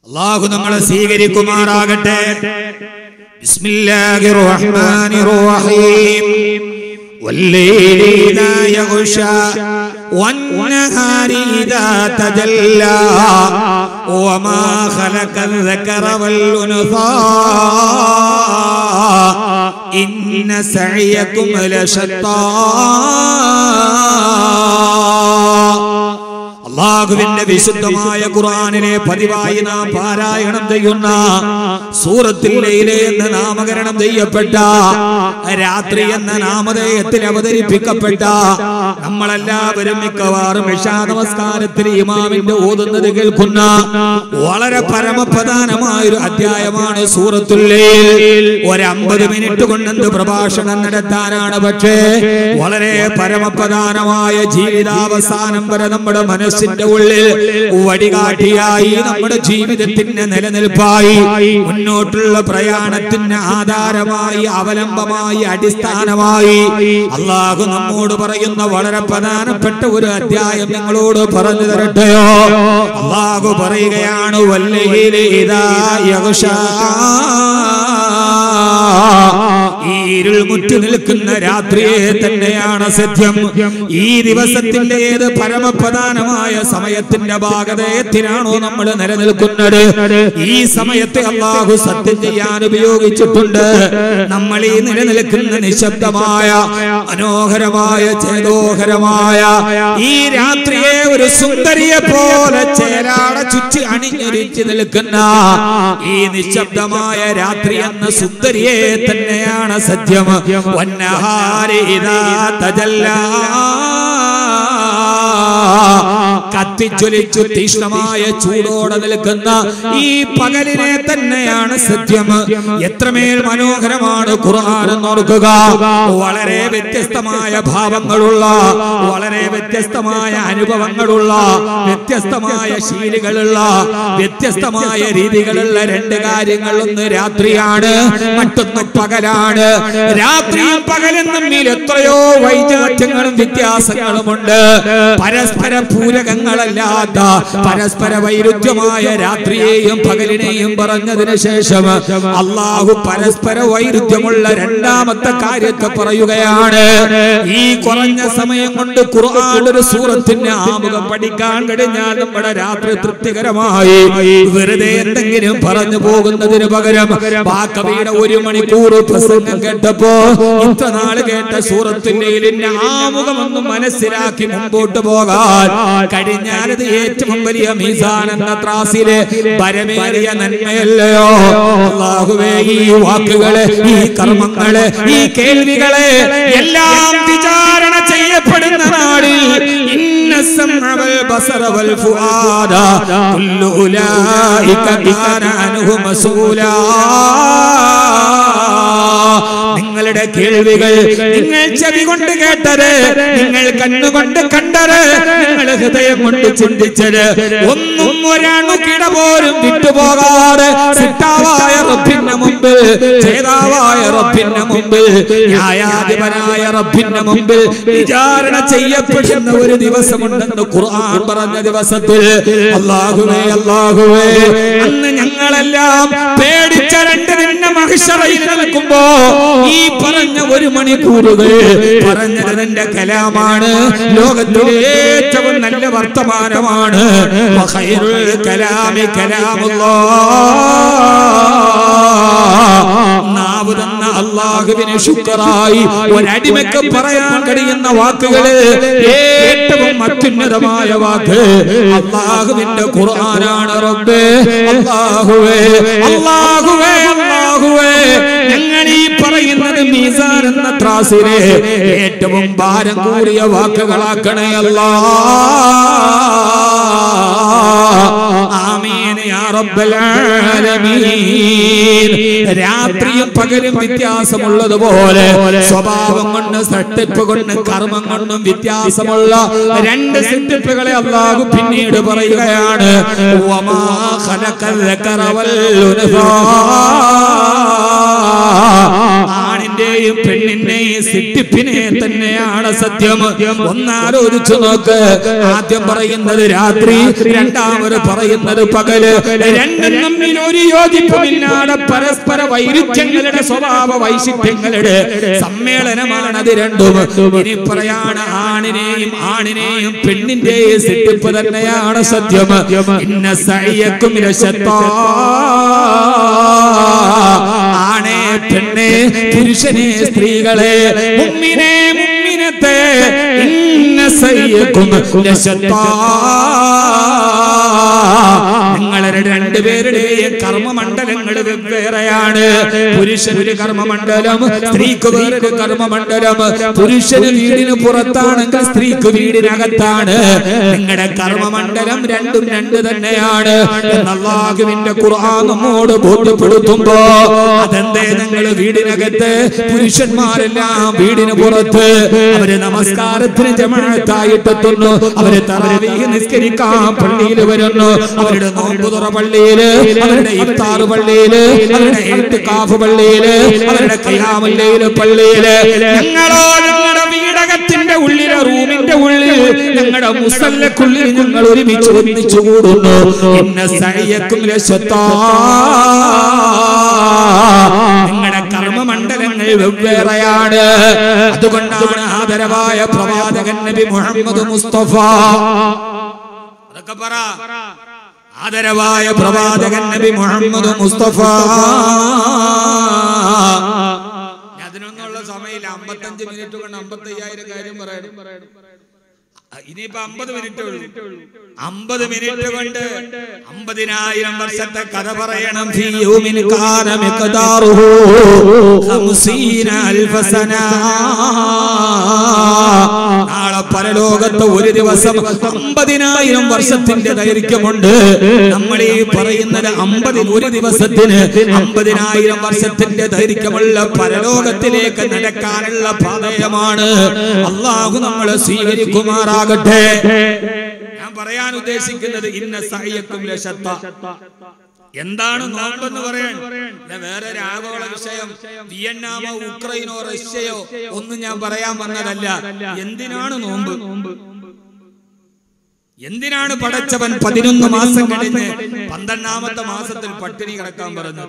അള്ളാഹു നമ്മളെ സ്വീകരിക്കുമാറാകട്ടെ ബിസ്മില്ലാഹിർ റഹ്മാനിർ റഹീം والليل إذا يغشى والنهار إذا تجلى وما خلق الذكر والأنثى إن سعيكم لشتى അള്ളാഹുവിന്റെ വിശുദ്ധമായ ഖുർആനിനെ പതിവായി നാം പാരായണം ചെയ്യുന്ന സൂറത്തിൽ ലൈലെ എന്ന് നാമകരണം ചെയ്യപ്പെട്ട രാത്രി എന്ന നാമധേയത്തിൽ അവതരിപ്പിക്കപ്പെട്ട നമ്മളെല്ലാവരും മിക്കവാറും ഇഷാ നമസ്കാരത്തിൽ ഇമാമിന്റെ ഓതുന്നത് കേൾക്കുന്ന വളരെ പരമപ്രധാനമായ ഒരു അധ്യായമാണ് സൂറത്തുൽ ലൈൽ ഒരു അമ്പത് മിനിറ്റ് കൊണ്ടെന്ത് പ്രഭാഷണം നടത്താനാണ് പക്ഷേ വളരെ പരമപ്രധാനമായ ജീവിതാവസാനം വരെ നമ്മുടെ മനസ്സിന്റെ ഉള്ളിൽ വടികാട്ടിയായി നമ്മുടെ ജീവിതത്തിന്റെ നിലനിൽപ്പായി മുന്നോട്ടുള്ള പ്രയാണത്തിന് ആധാരമായി അവലംബമായി അടിസ്ഥാനമായി അള്ളാഹു നമ്മോട് പറയുന്ന വളരെ പ്രധാനപ്പെട്ട ഒരു അധ്യായം നിങ്ങളോട് പറഞ്ഞു തരട്ടെയോ അള്ളാഹു പറയുകയാണ് വല്ലയിലെ ഇതാ യഗ്ഷാ ഈ ഇരുൾ മുറ്റു നിൽക്കുന്ന രാത്രിയെ തന്നെയാണ് സത്യം ഈ ദിവസത്തിന്റെ ഏത് പരമപ്രധാനമായ സമയത്തിന്റെ ഭാഗതയത്തിനാണോ നമ്മൾ നിലനിൽക്കുന്നത് ഈ സമയത്തെ അള്ളാഹു സത്യം ചെയ്യാൻ ഉപയോഗിച്ചിട്ടുണ്ട് നമ്മൾ ഈ നിലനിൽക്കുന്ന നിശബ്ദമായ മനോഹരമായ ചേതോഹരമായ ഈ രാത്രിയെ ഒരു സുന്ദരിയെ പോലെ ചേരാട ചുറ്റി അണിഞ്ഞൊരിച്ച് നിൽക്കുന്ന ഈ നിശബ്ദമായ രാത്രി എന്ന സുന്ദരിയെ തന്നെയാണ് സത്യം വന്നഹാരി ഇതാ തജല്ലാ കത്തിച്ചൊലിച്ചു തീഷ്ണമായ ചൂടോടെ നിൽക്കുന്ന ഈ പകലിനെ തന്നെയാണ് സത്യം എത്രമേൽ മനോഹരമാണ് ഖുർആൻ ഓർക്കുക വളരെ വ്യത്യസ്തമായ ഭാവങ്ങളുള്ള വളരെ വ്യത്യസ്തമായ അനുഭവങ്ങളുള്ള വ്യത്യസ്തമായ ശീലുകളുള്ള വ്യത്യസ്തമായ രീതികളുള്ള രണ്ട് കാര്യങ്ങൾ ഒന്ന് രാത്രിയാണ് മറ്റൊന്ന് പകലാണ് രാത്രിയും പകലും തമ്മിൽ എത്രയോ വൈജാത്യങ്ങളും വ്യത്യാസങ്ങളുമുണ്ട് പരസ്പര പൂരകങ്ങളല്ലാത്ത പരസ്പര വൈരുദ്ധ്യമായ രാത്രിയെയും പകലിനെയും പറഞ്ഞതിന് ശേഷം അള്ളാഹു പരസ്പര വൈരുദ്ധ്യമുള്ള രണ്ടാമത്തെ കാര്യത്തെ പറയുകയാണ് ഈ കുറഞ്ഞ സമയം കൊണ്ട് ഖുർആൻ ഒരു സൂറത്തിന് ആമുഖം പഠിക്കാൻ കഴിഞ്ഞാൽ നമ്മുടെ രാത്രി തൃപ്തികരമായി വെറുതെ എന്തെങ്കിലും പറഞ്ഞു പോകുന്നതിന് പകരം ബാക്കവിയുടെ ഒരു മണിക്കൂർ പ്രസംഗം കേട്ടപ്പോ ഇത്ര നാൾ കേട്ട സൂറത്തിന്റെ ഇതിന്റെ ആമുഖമൊന്നും മനസ്സിലാക്കി മുമ്പോട്ട് പോകാൻ കഴിഞ്ഞാൽ ഇത് ഏറ്റവും വലിയ മീസാൻ എന്ന ത്രാസിലെ പരമേറിയ നന്മയല്ലയോ അള്ളാഹുവേ ഈ വാക്കുകളെ ഈ കർമ്മങ്ങളെ ഈ കേൾവികളെ എല്ലാം വിചാരണ ചെയ്യപ്പെടുന്ന നാടിൽ ഇന്ന السمع والبصر والفؤاد كل أولئك كان عنه مسؤولا നിങ്ങളുടെ കേൾവികൾ നിങ്ങൾ ചെവി കൊണ്ട് കേട്ടത് നിങ്ങൾ കണ്ണുകൊണ്ട് കണ്ടത് നിങ്ങൾ ഹൃദയം കൊണ്ട് ചിന്തിച്ചത് ഒന്നും ഒരണുകിട പോലും വിട്ടുപോകാതെ സിട്ടാവായ റബ്ബിന്റെ മുമ്പിൽ ചേതാവായ റബ്ബിന്റെ മുമ്പിൽ ന്യായാധിപനായ റബ്ബിന്റെ മുമ്പിൽ വിചാരണ ചെയ്യപ്പെടുന്ന ഒരു ദിവസമുണ്ടെന്ന് ഖുർആൻ പറഞ്ഞ ദിവസത്തിൽ അള്ളാഹുവേ അള്ളാഹുവേ അന്ന് ഞങ്ങളെല്ലാം പേടിച്ച രണ്ട് നിന്നെ മഹിഷറയിൽ നിൽക്കുമ്പോ ഈ പറഞ്ഞ ഒരു മണിക്കൂറുകൾ പറഞ്ഞത് നിന്റെ കലാമാണ് ലോകത്തിലെ ഏറ്റവും നല്ല വർത്തമാനമാണ് വഖൈറുൽ കലാമി കലാമുല്ലാ നാവ് തന്ന അള്ളാഹുവിന് ശുക്രായി ഒരടിമയ്ക്ക് പറയാൻ കഴിയുന്ന വാക്കുകള് ഏറ്റവും അത്യുന്നതമായ വാക്ക് അള്ളാഹുവിന്റെ ഖുർആനാണ് റബ്ബേ അള്ളാഹുവേ അള്ളാഹുവേ അള്ളാഹുവേ ഞങ്ങൾ ഈ പറയുന്നത് മീസാൻ എന്ന ത്രാസിലെ ഏറ്റവും ഭാരം കൂടിയ വാക്കുകളാക്കണേ അല്ലാ ആമീൻ യാ റബ്ബൽ ആലമീൻ രാത്രിയും പകലും വ്യത്യാസമുള്ളതുപോലെ സ്വഭാവം കൊണ്ട് സട്ടിപ്പ് കൊണ്ട് കർമ്മം കൊണ്ടും വ്യത്യാസമുള്ള രണ്ട് സിട്ടിപ്പുകളെ അള്ളാഹു പിന്നീട് പറയുകയാണ് വമാ ഖലഖൽ ദക്കറ വൽ ഉൻസാ. ആണിന്റെയും പെണ്ണിന്റെയും സിട്ടിപ്പിനെ തന്നെയാണ് സത്യം ഒന്നാലോചിച്ചു നോക്ക് ആദ്യം പറയുന്നത് രാത്രി രണ്ടാമത് പറയുന്നത് പകല് രണ്ടും തമ്മിൽ ഒരു യോജിപ്പുമില്ലാതെ പരസ്പര വൈരുദ്ധ്യങ്ങളുടെ സ്വഭാവ വൈശിഷ്ട്യങ്ങളുടെ സമ്മേളനമാണ് അത് രണ്ടും ഇനി പറയാണ് ആണിനെയും ആണിനെയും പെണ്ണിന്റെയും സിട്ടിപ്പ് തന്നെയാണ് സത്യം ഇന്ന സയ്യക്കും രശത്താ ആണേ പെണ്ണെ പുരുഷനെ സ്ത്രീകളെ മുമ്മിനെ മുമ്മിനത്തെ ഇന്ന സയ്യക്കും രശത്താ നിങ്ങളുടെ രണ്ടുപേരുടെയും കർമ്മമണ്ഡലങ്ങൾ വെവ്വേറെയാണ് പുരുഷനൊരു കർമ്മമണ്ഡലം സ്ത്രീക്ക് വേറൊരു കർമ്മമണ്ഡലം പുരുഷന് വീടിന് പുറത്താണെങ്കിൽ സ്ത്രീക്ക് വീടിനകത്താണ് നിങ്ങളുടെ കർമ്മമണ്ഡലം രണ്ടും രണ്ട് തന്നെയാണ് എന്നല്ലാഹുവിന്റെ ഖുർആൻ നമ്മോട് ബോധ്യപ്പെടുത്തുമ്പോ അതെന്തേ നിങ്ങൾ വീടിനകത്ത് പുരുഷന്മാരെല്ലാം വീടിന് പുറത്ത് അവര് നമസ്കാരത്തിന് ജമാഅത്തായിട്ടെത്തുന്നു അവര് തറാവീഹ് നിസ്കരിക്കാൻ പള്ളിയിൽ വരുന്നു അവരുടെ നോമ്പ് തുറ പള്ളിയില് അവരുടെ ഇഫ്താർ പള്ളിയില് അവരുടെ എഴുത്തുകാഫ് പള്ളിയില് അവരുടെ കയ്യാമല്ലയില് പള്ളിയില് ഞങ്ങളോ ഞങ്ങളുടെ വീടകത്തിന്റെ ഉള്ളിലെ റൂമിന്റെ ഉള്ളിൽ ഞങ്ങളുടെ മുസല്ലക്കുള്ളിൽ ഞങ്ങൾ ഒരുമിച്ച് ഒന്നിച്ചു കൂടുന്നു ഇന്ന സയ്യക്കും രശത്താ നിങ്ങളുടെ കർമ്മമണ്ഡലങ്ങൾ വെവ്വേറെയാണ് അതുകൊണ്ടാണ് ആദരവായ പ്രവാചകൻ നബി മുഹമ്മദ് മുസ്തഫ അതൊക്കെ പറ ആദരവായ പ്രവാചകൻ നബി മുഹമ്മദ് മുസ്തഫ ഞാൻ അതിനൊന്നുള്ള സമയമില്ല അമ്പത്തഞ്ച് മിനിറ്റ് കൊണ്ട് അമ്പത്തി അയ്യായിരം കാര്യം പറയണം ഇനിയിപ്പോ അമ്പത് മിനിറ്റ് ഉള്ളൂ അമ്പത് മിനിറ്റ് കൊണ്ട് അമ്പതിനായിരം വർഷത്തെ കഥ പറയണം ഫീ യൗമിൻ കാന മിഖ്ദാറുഹു ഖംസീന അൽഫ സനാ. നാളെ പരലോകത്ത് ഒരു ദിവസം അമ്പതിനായിരം വർഷത്തിന്റെ ദൈർഘ്യമുണ്ട് നമ്മൾ ഈ പറയുന്നത് അമ്പതിൽ ഒരു ദിവസത്തിന് അമ്പതിനായിരം വർഷത്തിന്റെ ദൈർഘ്യമുള്ള പരലോകത്തിലേക്ക് നടക്കാനുള്ള പാതയമാണ് അള്ളാഹു നമ്മളെ സ്വീകരിക്കുമാറാകട്ടെ ഞാൻ പറയാൻ ഉദ്ദേശിക്കുന്നത് ഇന്ന സഹയക്കും ലശത്ത എന്താണ് നോമ്പെന്ന് പറയാൻ ഞാൻ വേറെ ഒരു ആഗോള വിഷയം വിയറ്റ്നാമോ ഉക്രൈനോ റഷ്യയോ ഒന്നും ഞാൻ പറയാൻ വന്നതല്ല എന്തിനാണ് നോമ്പ് എന്തിനാണ് പടച്ചവൻ പതിനൊന്ന് മാസം കഴിഞ്ഞ് പന്ത്രണ്ടാമത്തെ മാസത്തിൽ പട്ടിണി കിടക്കാൻ പറഞ്ഞു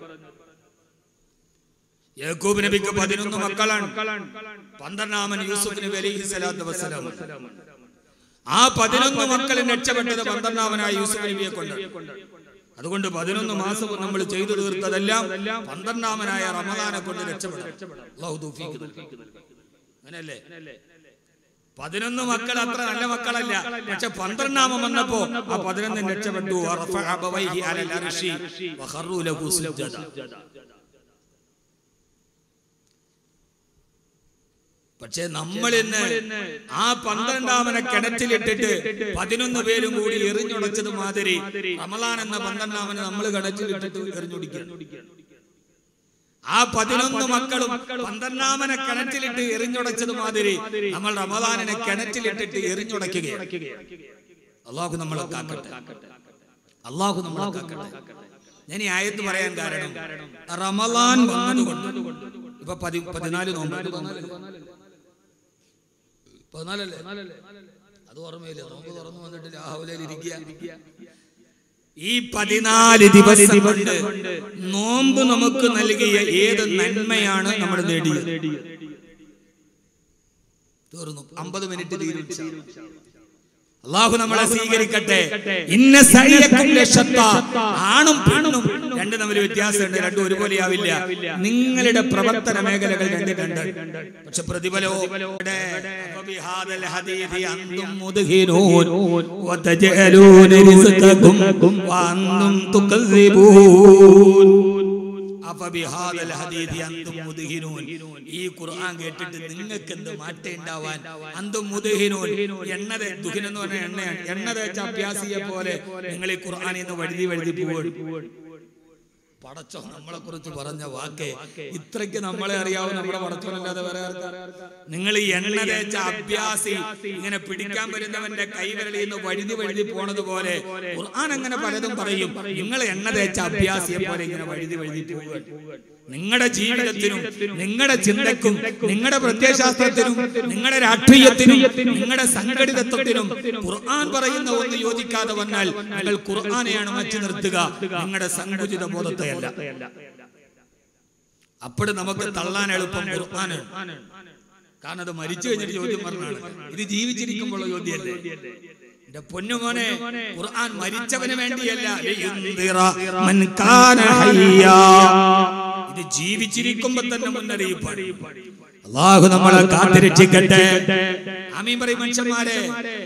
യാക്കൂബ് നബിക്ക് പതിനൊന്ന് മക്കളാണ് പന്ത്രണ്ടാമൻ യൂസുഫ് നബി അലൈഹി സ്വലാത്തു വസ്സലാം ആ പതിനൊന്ന് മക്കൾ രക്ഷപ്പെട്ടത് പന്ത്രണ്ടാമനായ യൂസുഫ് നബിയെ കൊണ്ട് അതുകൊണ്ട് പതിനൊന്ന് മാസവും നമ്മൾ ചെയ്തു തീർത്തതെല്ലാം പന്ത്രണ്ടാമനായ റമദാനെ കൊണ്ട് രക്ഷപ്പെടാം അല്ലാഹു തൗഫീഖ് നൽകി. അങ്ങനെയല്ലേ പതിനൊന്ന് മക്കൾ അത്ര നല്ല മക്കളല്ല പക്ഷെ പന്ത്രണ്ടാമം വന്നപ്പോ ആ പതിനൊന്ന് രക്ഷപ്പെട്ടു വറഫഅ അബവൈഹി അലൽ അർശി വഖറു ലഹു സുജ്ജദ. പക്ഷെ നമ്മൾ ഇന്ന് ആ പന്ത്രണ്ടാമനെ കിണറ്റിലിട്ടിട്ട് പതിനൊന്ന് പേരും കൂടി എറിഞ്ഞുടച്ചത് മാതിരി റമലാൻ എന്ന പന്ത്രണ്ടാമനെ നമ്മൾ കിണറ്റിലിട്ടിട്ട് എറിഞ്ഞുടിക്കുക ആ പതിനൊന്ന് മക്കളും പന്ത്രണ്ടാമനെ കിണറ്റിലിട്ട് എറിഞ്ഞുടച്ചത് മാതിരി നമ്മൾ റമലാനിനെ കിണറ്റിലിട്ടിട്ട് എറിഞ്ഞുടയ്ക്കുകയാണ് അള്ളാഹു നമ്മളെ കാക്കട്ടെ അള്ളാഹു നമ്മളെ കാക്കട്ടെ ഞാൻ ഈ ആയത്ത് പറയാൻ കാരണം റമലാൻ വന്നതുകൊണ്ട് ഇപ്പൊ പതി പതിനാല് നോമ്പ് പതിനാലല്ലേ അത് ഓർമ്മയില്ല നോമ്പ് തുറന്നു വന്നിട്ട് രാഹുലയിൽ ഇരിക്കുക ഈ പതിനാല് ദിവസം കൊണ്ട് നോമ്പ് നമുക്ക് നൽകിയ ഏത് നന്മയാണ് നമ്മൾ നേടിയത് തീർന്നു അമ്പത് മിനിറ്റ് തീരുച്ച അള്ളാഹു നമ്മളെ സ്വീകരിക്കട്ടെ ഇന്ന സൈയക്കും ലക്ഷത്ത ആണും പെണ്ണും രണ്ട് തമ്മിൽ വ്യത്യാസമുണ്ട് രണ്ടും ഒരുപോലെയാവില്ല നിങ്ങളുടെ പ്രവർത്തന മേഖലകൾ രണ്ട് രണ്ട് പക്ഷെ പ്രതിഫലവും ഇവിടെ അഫബിഹാദൽ ഹദീഥി അന്തും മുദ്ഹിനൂൻ വതജഅലൂന റിസ്ഖകും വഅന്തും തുകസ്സിബൂൻ അഫബിഹാദൽ ഹദീഥി അന്തും മുദ്ഹിനൂൻ ഈ ഖുർആൻ കേട്ടിട്ട് നിങ്ങൾക്ക് എന്ത് മാറ്റേണ്ടാവാൻ അന്തും മുദ്ഹിനൂൻ എണ്ണ ദുഹിൻ എന്ന് പറഞ്ഞ എണ്ണയാണ് എണ്ണ തേച്ച അഭ്യാസിയെ പോലെ നിങ്ങൾ ഈ ഖുർആനിൽ നിന്ന് വഴുതി വഴുതി പോവുകയാണ് പടച്ചോ നമ്മളെ കുറിച്ച് പറഞ്ഞ വാക്ക് ഇത്രയ്ക്ക് നമ്മളെ അറിയാവും നമ്മുടെ പടച്ചോനല്ലാതെ വേറെ ആർക്കാ? നിങ്ങൾ ഈ എണ്ണ തേച്ച അഭ്യാസി ഇങ്ങനെ പിടിക്കാൻ വരുന്നവന്റെ കൈവിരലിൽ നിന്ന് വഴുതി വഴുതി പോണത് പോലെ ഖുർആൻ അങ്ങനെ പലതും പറയും നിങ്ങൾ എണ്ണ തേച്ച അഭ്യാസിയെ പോലെ ഇങ്ങനെ വഴുതി വഴുതി പോവുക നിങ്ങളുടെ ജീവിതത്തിനും നിങ്ങളുടെ ചിന്തക്കും നിങ്ങളുടെ പ്രത്യയശാസ്ത്രത്തിനും നിങ്ങളുടെ രാഷ്ട്രീയത്തിനും നിങ്ങളുടെ സംഘടിതത്വത്തിനും ഖുർആൻ പറയുന്ന ഒന്ന് യോജിക്കാതെ വന്നാൽ നിങ്ങൾ ഖുർആനെയാണ് മാറ്റി നിർത്തുക നിങ്ങളുടെ സങ്കുചിത ബോധത്തെയല്ല അപ്പോൾ നമുക്ക് തള്ളാൻ എളുപ്പം ഖുർആനാണ് കാരണം അത് മരിച്ചു കഴിഞ്ഞിട്ട് ചോദ്യം പറഞ്ഞാണ് ഇത് ജീവിച്ചിരിക്കുമ്പോഴുള്ള ചോദ്യമല്ലേ എന്റെ പൊന്നുമോനെ ഖുർആൻ മരിച്ചവന് വേണ്ടിയല്ല ലിയുൻദിറ മൻ കാന ഹയ്യാ. ഇത് ജീവിച്ചിരിക്കുമ്പോ തന്നെ മുന്നറിയിപ്പാണ് അള്ളാഹു നമ്മളെ കാത്തിരക്ഷിക്കട്ടെ ആമീൻ പറയും മനുഷ്യന്മാരെ